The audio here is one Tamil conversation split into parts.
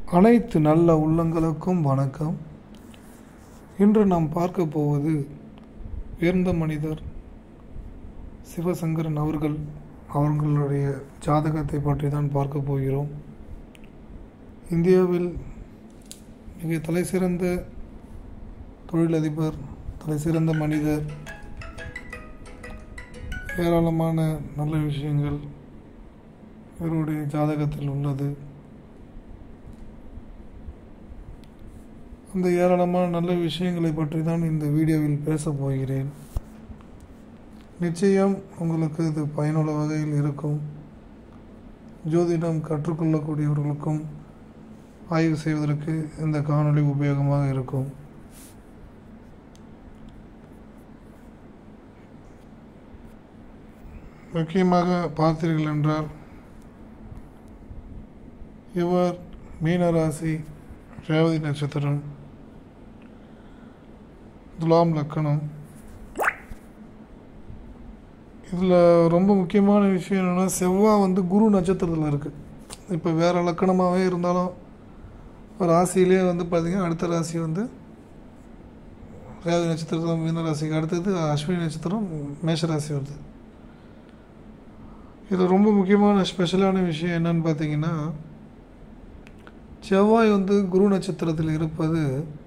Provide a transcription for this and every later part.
அனைத்து நல்ல உள்ளங்களுக்கும் வணக்கம் இன்று நாம் பார்க்க போவது உயர்ந்த மனிதர் சிவசங்கரன் அவர்கள் அவர்களுடைய ஜாதகத்தை பற்றி தான் பார்க்க போகிறோம் இந்தியாவில் மிக தலைசிறந்த தொழிலதிபர் தலைசிறந்த மனிதர் ஏராளமான நல்ல விஷயங்கள் இவருடைய ஜாதகத்தில் உள்ளது அந்த ஏராளமான நல்ல விஷயங்களை பற்றி தான் இந்த வீடியோவில் பேசப் போகிறேன் நிச்சயம் உங்களுக்கு இது பயனுள்ள வகையில் இருக்கும் ஜோதிடம் கற்றுக்கொள்ளக்கூடியவர்களுக்கும் ஆய்வு செய்வதற்கு இந்த காணொளி உபயோகமாக இருக்கும் முக்கியமாக பார்த்தீர்கள் என்றால் இவர் மீனராசி ரேவதி நட்சத்திரம் துலாம் லக்கணம் இதில் ரொம்ப முக்கியமான விஷயம் என்னென்னா செவ்வாய் வந்து குரு நட்சத்திரத்தில் இருக்குது இப்போ வேறு லக்கணமாகவே இருந்தாலும் ராசியிலே வந்து பார்த்திங்கன்னா அடுத்த ராசி வந்து ரேவதி நட்சத்திரம் மீன ராசிக்கு அடுத்தது அஸ்வினி நட்சத்திரம் மேஷ ராசி வருது இதில் ரொம்ப முக்கியமான ஸ்பெஷலான விஷயம் என்னன்னு பார்த்தீங்கன்னா செவ்வாய் வந்து குரு நட்சத்திரத்தில் இருப்பது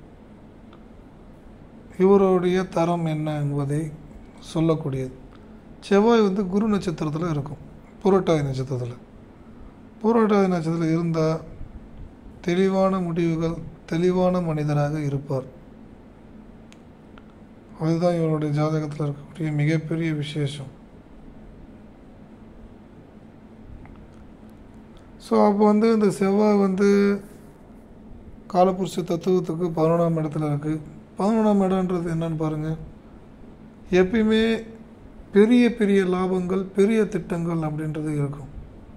இவருடைய தரம் என்ன என்பதை சொல்லக்கூடியது செவ்வாய் வந்து குரு நட்சத்திரத்தில் இருக்கும் புரட்டாதி நட்சத்திரத்தில் புரட்டாதி நட்சத்திரத்தில் இருந்தால் தெளிவான முடிவுகள் தெளிவான மனிதராக இருப்பார் அதுதான் இவருடைய ஜாதகத்தில் இருக்கக்கூடிய மிகப்பெரிய விசேஷம் ஸோ அப்போ வந்து இந்த செவ்வாய் வந்து காலபுருஷ தத்துவத்துக்கு பதினொன்றாம் இடத்துல இருக்குது பதினொன்றாம் இடம்ன்றது என்னன்னு பாருங்கள் எப்பயுமே பெரிய பெரிய லாபங்கள் பெரிய திட்டங்கள் அப்படின்றது இருக்கும்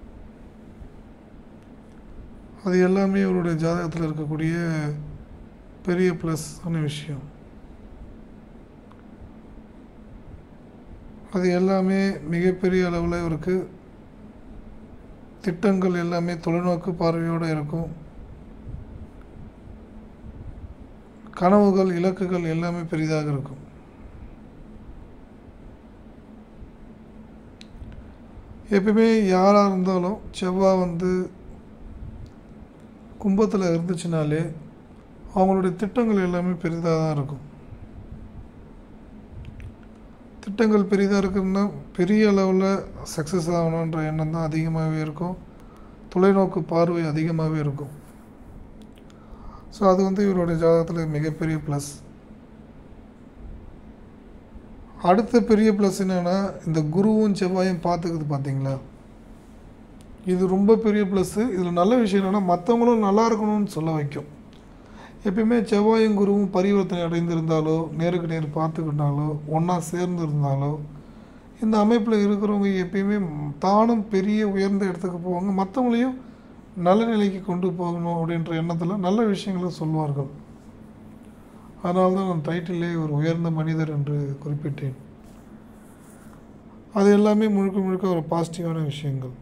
அது எல்லாமே அவருடைய ஜாதகத்தில் இருக்கக்கூடிய பெரிய ப்ளஸ் ஆன விஷயம் அது எல்லாமே மிகப்பெரிய அளவில் இவருக்கு திட்டங்கள் எல்லாமே தொலைநோக்கு பார்வையோடு இருக்கும் கனவுகள் இலக்குகள் எல்லாமே பெரிதாக இருக்கும் எப்பயுமே யாராக இருந்தாலும் செவ்வாய் வந்து கும்பத்தில் இருந்துச்சுனாலே அவங்களுடைய திட்டங்கள் எல்லாமே பெரிதாக தான் இருக்கும் திட்டங்கள் பெரிதாக இருக்குன்னா பெரிய அளவில் சக்ஸஸ் ஆகணுன்ற எண்ணம் தான் அதிகமாகவே இருக்கும் தொலைநோக்கு பார்வை அதிகமாகவே இருக்கும் ஸோ அது வந்து இவருடைய ஜாதகத்தில் மிகப்பெரிய ப்ளஸ் அடுத்த பெரிய ப்ளஸ் என்னென்னா இந்த குருவும் செவ்வாயும் பார்த்துக்குது பார்த்தீங்களா இது ரொம்ப பெரிய ப்ளஸ்ஸு இதில் நல்ல விஷயம் என்னென்னா மற்றவங்களும் நல்லா இருக்கணும்னு சொல்ல வைக்கும் எப்பயுமே செவ்வாயும் குருவும் பரிவர்த்தனை அடைந்திருந்தாலோ நேருக்கு நேர் பார்த்துக்கிட்டாலோ ஒன்றா சேர்ந்து இருந்தாலோ இந்த அமைப்பில் இருக்கிறவங்க எப்பயுமே தானும் பெரிய உயர்ந்த இடத்துக்கு போவாங்க மற்றவங்களையும் நல்ல நிலைக்கு கொண்டு போகணும் அப்படின்ற எண்ணத்தில் நல்ல விஷயங்களை சொல்வார்கள் அதனால தான் நான் டைட்டிலே ஒரு உயர்ந்த மனிதர் என்று குறிப்பிட்டேன் அது எல்லாமே முழுக்க முழுக்க ஒரு பாசிட்டிவான விஷயங்கள்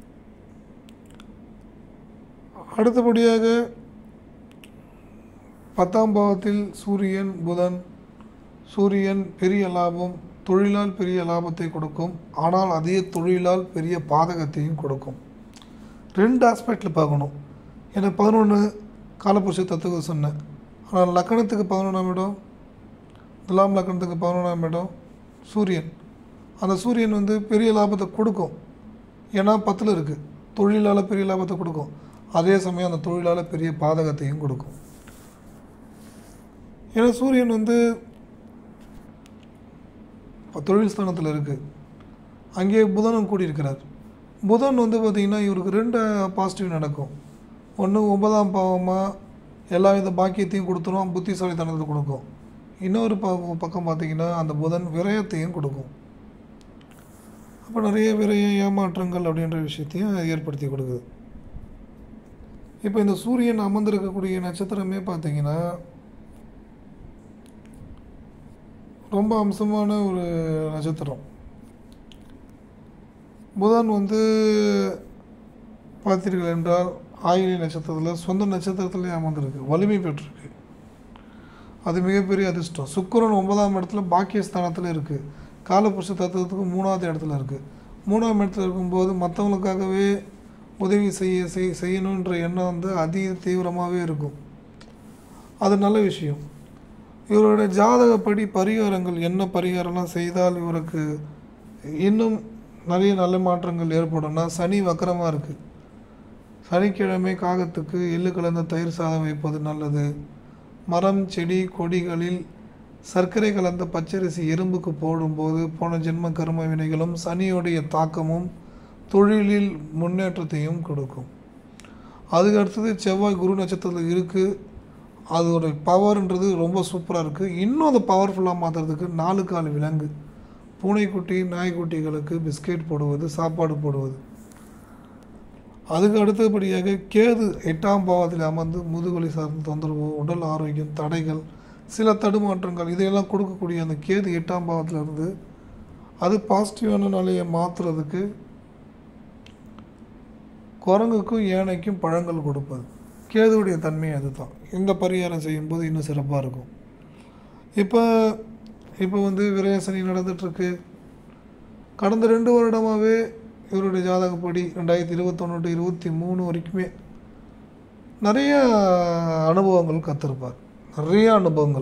அடுத்தபடியாக பத்தாம் பாவத்தில் சூரியன் புதன் சூரியன் பெரிய லாபம் தொழிலால் பெரிய லாபத்தை கொடுக்கும் ஆனால் அதே தொழிலால் பெரிய பாதகத்தையும் கொடுக்கும் ரெண்டு ஆஸ்பெக்டில் பார்க்கணும் ஏன்னா பதினொன்று காலபுருஷ தத்துவம் சொன்னேன் ஆனால் லக்கணத்துக்கு பதினொன்றாம் இடம் துலாம் லக்கணத்துக்கு பதினொன்றாம் இடம் சூரியன் அந்த சூரியன் வந்து பெரிய லாபத்தை கொடுக்கும் ஏன்னா பத்தில் இருக்குது தொழிலால் பெரிய லாபத்தை கொடுக்கும் அதே சமயம் அந்த தொழிலால் பெரிய பாதகத்தையும் கொடுக்கும் ஏன்னா சூரியன் வந்து தொழில் ஸ்தானத்தில் இருக்குது அங்கே புதனும் கூடியிருக்கிறார் புதன் வந்து பார்த்திங்கன்னா இவருக்கு ரெண்டு பாசிட்டிவ் நடக்கும் ஒன்று ஒன்பதாம் பாவமாக எல்லா வித பாக்கியத்தையும் கொடுத்துரும் புத்திசாலித்தனத்தை கொடுக்கும் இன்னொரு ப பக்கம் பார்த்திங்கன்னா அந்த புதன் விரயத்தையும் கொடுக்கும் அப்போ நிறைய விரயம் ஏமாற்றங்கள் அப்படின்ற விஷயத்தையும் ஏற்படுத்தி கொடுக்குது இப்போ இந்த சூரியன் அமர்ந்திருக்கக்கூடிய நட்சத்திரமே பார்த்திங்கன்னா ரொம்ப அம்சமான ஒரு நட்சத்திரம் புதன் வந்து பார்த்தீர்கள் என்றால் ஆயிலி நட்சத்திரத்தில் சொந்த நட்சத்திரத்திலே அமர்ந்திருக்கு வலிமை பெற்றிருக்கு அது மிகப்பெரிய அதிர்ஷ்டம் சுக்கிரன் ஒன்பதாம் இடத்துல பாக்கியஸ்தானத்தில் இருக்குது காலபுருஷ தத்துவத்துக்கு மூணாவது இடத்துல இருக்குது மூணாம் இடத்துல இருக்கும்போது மற்றவங்களுக்காகவே உதவி செய்ய செய் செய்யணுன்ற எண்ணம் வந்து அதிக தீவிரமாகவே இருக்கும் அது நல்ல விஷயம் இவருடைய ஜாதகப்படி பரிகாரங்கள் என்ன பரிகாரம்லாம் செய்தால் இவருக்கு இன்னும் நிறைய நல்ல மாற்றங்கள் ஏற்படும்னா சனி வக்கரமாக இருக்குது சனிக்கிழமை காகத்துக்கு எள்ளு கலந்த தயிர் சாதம் வைப்பது நல்லது மரம் செடி கொடிகளில் சர்க்கரை கலந்த பச்சரிசி எறும்புக்கு போடும்போது போன ஜென்ம கர்ம வினைகளும் சனியுடைய தாக்கமும் தொழிலில் முன்னேற்றத்தையும் கொடுக்கும் அதுக்கு அடுத்தது செவ்வாய் குரு நட்சத்திரத்தில் இருக்குது அதோட பவர்ன்றது ரொம்ப சூப்பராக இருக்குது இன்னும் அதை பவர்ஃபுல்லாக மாற்றுறதுக்கு நாலு கால் விலங்கு பூனைக்குட்டி நாய்க்குட்டிகளுக்கு பிஸ்கெட் போடுவது சாப்பாடு போடுவது அதுக்கு அடுத்தபடியாக கேது எட்டாம் பாவத்தில் அமர்ந்து முதுகுவலி சார்ந்த தொந்தரவு உடல் ஆரோக்கியம் தடைகள் சில தடுமாற்றங்கள் இதையெல்லாம் கொடுக்கக்கூடிய அந்த கேது எட்டாம் பாவத்தில் இருந்து அது பாசிட்டிவான நிலையை மாற்றுறதுக்கு குரங்குக்கும் யானைக்கும் பழங்கள் கொடுப்பது கேதுவுடைய தன்மை அதுதான் இந்த பரிகாரம் செய்யும்போது இன்னும் சிறப்பாக இருக்கும் இப்போ இப்போ வந்து விரயசனி நடந்துகிட்ருக்கு கடந்த ரெண்டு வருடமாகவே இவருடைய ஜாதகப்படி ரெண்டாயிரத்தி இருபத்தொன்று டு இருபத்தி மூணு வரைக்குமே நிறைய அனுபவங்கள் கற்றுருப்பார் நிறைய அனுபவங்கள்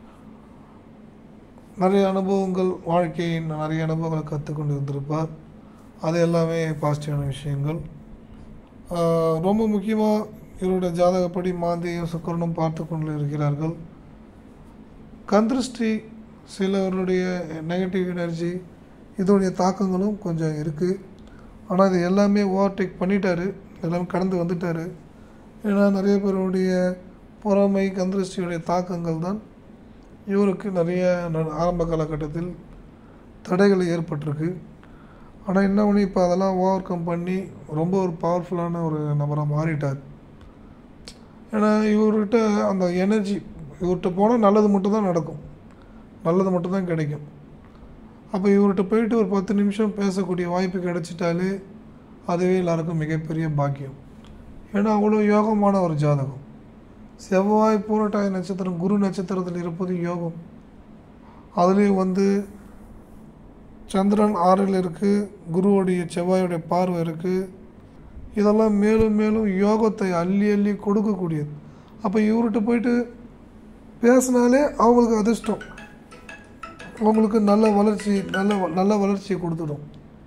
நிறைய அனுபவங்கள் வாழ்க்கையின் நிறைய அனுபவங்களை கற்றுக்கொண்டு இருந்திருப்பார் அது எல்லாமே பாசிட்டிவான விஷயங்கள் ஆஹ் ரொம்ப முக்கியமாக இவருடைய ஜாதகப்படி மாந்தியும் சுக்கரனும் பார்த்து கொண்டு இருக்கிறார்கள் கந்திருஷ்டி சிலருடைய நெகட்டிவ் எனர்ஜி இதோடைய தாக்கங்களும் கொஞ்சம் இருக்குது ஆனால் இது எல்லாமே ஓவர்டேக் பண்ணிட்டாரு எல்லாமே கடந்து வந்துட்டார் ஏன்னா நிறைய பேருடைய பொறாமை கந்திருஷ்டியுடைய தாக்கங்கள் தான் இவருக்கு நிறைய ந- ஆரம்ப காலகட்டத்தில் தடைகள் ஏற்பட்டிருக்கு ஆனால் என்ன பண்ணி இப்போ அதெல்லாம் ஓவர் கம் பண்ணி ரொம்ப ஒரு பவர்ஃபுல்லான ஒரு நபராக மாறிட்டார் ஏன்னா இவர்கிட்ட அந்த எனர்ஜி இவர்கிட்ட போனால் நல்லது மட்டும்தான் நடக்கும் நல்லது மட்டும்தான் கிடைக்கும் அப்போ இவர்கிட்ட போயிட்டு ஒரு பத்து நிமிஷம் பேசக்கூடிய வாய்ப்பு கிடைச்சிட்டாலே அதுவே எல்லாருக்கும் மிகப்பெரிய பாக்கியம் ஏன்னா அவ்வளோ யோகமான ஒரு ஜாதகம் செவ்வாய் பூரட்டாய நட்சத்திரம் குரு நட்சத்திரத்தில் இருப்பது யோகம் அதுலேயும் வந்து சந்திரன் ஆறில் இருக்குது குருவுடைய செவ்வாயுடைய பார்வை இருக்குது இதெல்லாம் மேலும் மேலும் யோகத்தை அள்ளி அள்ளி கொடுக்கக்கூடியது அப்போ இவர்கிட்ட போயிட்டு பேசினாலே அவங்களுக்கு அதிர்ஷ்டம் அவங்களுக்கு நல்ல வளர்ச்சி நல்ல வ- நல்ல வளர்ச்சியை கொடுத்துடும்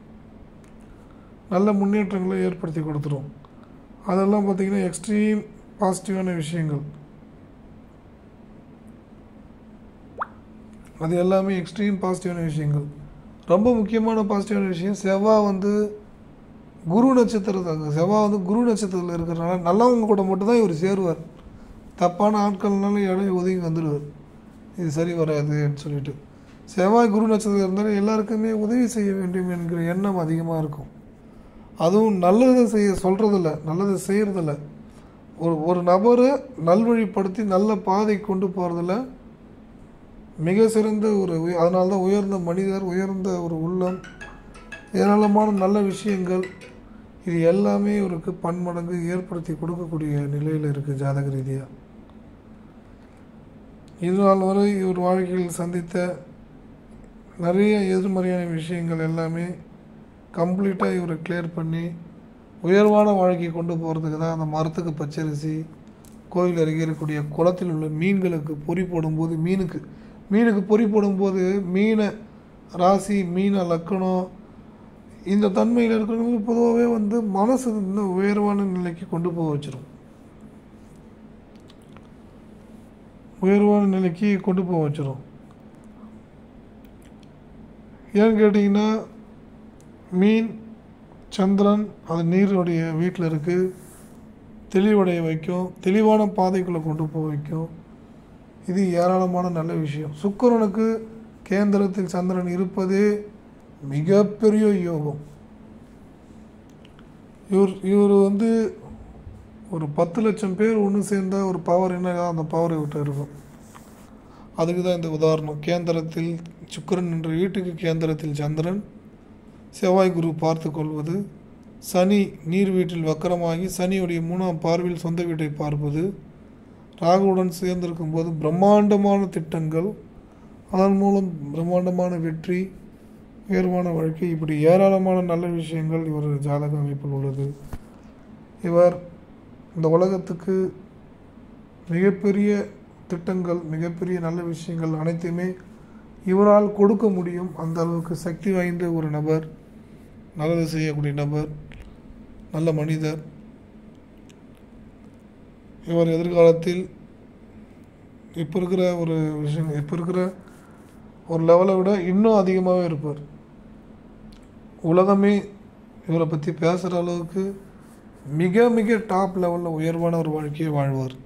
நல்ல முன்னேற்றங்களை ஏற்படுத்தி கொடுத்துரும் அதெல்லாம் பார்த்திங்கன்னா எக்ஸ்ட்ரீம் பாசிட்டிவான விஷயங்கள் அது எல்லாமே எக்ஸ்ட்ரீம் பாசிட்டிவான விஷயங்கள் ரொம்ப முக்கியமான பாசிட்டிவான விஷயம் செவ்வாய் வந்து குரு நட்சத்திரத்தில் செவ்வாய் வந்து குரு நட்சத்திரத்தில் இருக்கிறனால நல்லவங்க கூட மட்டும்தான் இவர் சேருவார் தப்பான ஆட்கள்னால இடம் ஒதுங்கி வந்துடுவார் இது சரி வராதுன்னு சொல்லிட்டு செவ்வாய் குரு நட்சத்திரம் இருந்தாலும் எல்லாருக்குமே உதவி செய்ய வேண்டும் என்கிற எண்ணம் அதிகமாக இருக்கும் அதுவும் நல்லது செய்ய சொல்கிறதில்ல நல்லது செய்கிறதில்ல ஒரு ஒரு நபரை நல்வழிப்படுத்தி நல்ல பாதை கொண்டு போகிறதுல மிக சிறந்த ஒரு உய- அதனால தான் உயர்ந்த மனிதர் உயர்ந்த ஒரு உள்ளம் ஏராளமான நல்ல விஷயங்கள் இது எல்லாமே இவருக்கு பன்மடங்கு ஏற்படுத்தி கொடுக்கக்கூடிய நிலையில் இருக்குது ஜாதக ரீதியாக இது நாள் வரை இவர் வாழ்க்கையில் சந்தித்த நிறைய எதிர்மறையான விஷயங்கள் எல்லாமே கம்ப்ளீட்டாக இவரை கிளியர் பண்ணி உயர்வான வாழ்க்கை கொண்டு போகிறதுக்கு தான் அந்த மரத்துக்கு பச்சரிசி கோயில் அருகே இருக்கக்கூடிய குளத்தில் உள்ள மீன்களுக்கு பொறி போடும்போது மீனுக்கு மீனுக்கு பொறி போடும்போது மீனை ராசி மீனை லக்கணம் இந்த தன்மையில் இருக்கிறவங்களுக்கு பொதுவாகவே வந்து மனசு இன்னும் உயர்வான நிலைக்கு கொண்டு போக வச்சிரும் உயர்வான நிலைக்கு கொண்டு போக வச்சிரும் ஏன்னு கேட்டிங்கன்னா மீன் சந்திரன் அது நீருடைய வீட்டில் இருக்குது தெளிவடைய வைக்கும் தெளிவான பாதைக்குள்ளே கொண்டு போக வைக்கும் இது ஏராளமான நல்ல விஷயம் சுக்கிரனுக்கு கேந்திரத்தில் சந்திரன் இருப்பதே மிகப்பெரிய யோகம் இவர் இவர் வந்து ஒரு பத்து லட்சம் பேர் ஒன்று சேர்ந்தா ஒரு பவர் என்ன அந்த பவர் இவர்கிட்ட இருக்கும் அதுக்கு தான் இந்த உதாரணம் கேந்திரத்தில் சுக்கிரன் என்ற வீட்டுக்கு கேந்திரத்தில் சந்திரன் செவ்வாய் குரு பார்த்து கொள்வது சனி நீர் வீட்டில் வக்கரமாகி சனியுடைய மூணாம் பார்வையில் சொந்த வீட்டை பார்ப்பது ராகுவுடன் சேர்ந்திருக்கும் போது பிரம்மாண்டமான திட்டங்கள் அதன் மூலம் பிரம்மாண்டமான வெற்றி உயர்வான வாழ்க்கை இப்படி ஏராளமான நல்ல விஷயங்கள் இவர் ஜாதக அமைப்பில் உள்ளது இவர் இந்த உலகத்துக்கு மிகப்பெரிய திட்டங்கள் மிகப்பெரிய நல்ல விஷயங்கள் அனைத்தையுமே இவரால் கொடுக்க முடியும் அந்த அளவுக்கு சக்தி வாய்ந்த ஒரு நபர் நல்லது செய்யக்கூடிய நபர் நல்ல மனிதர் இவர் எதிர்காலத்தில் இப்போ இருக்கிற ஒரு விஷயம் இப்போ இருக்கிற ஒரு லெவலை விட இன்னும் அதிகமாகவே இருப்பார் உலகமே இவரை பற்றி பேசுகிற அளவுக்கு மிக மிக டாப் லெவலில் உயர்வான ஒரு வாழ்க்கையை வாழ்வார்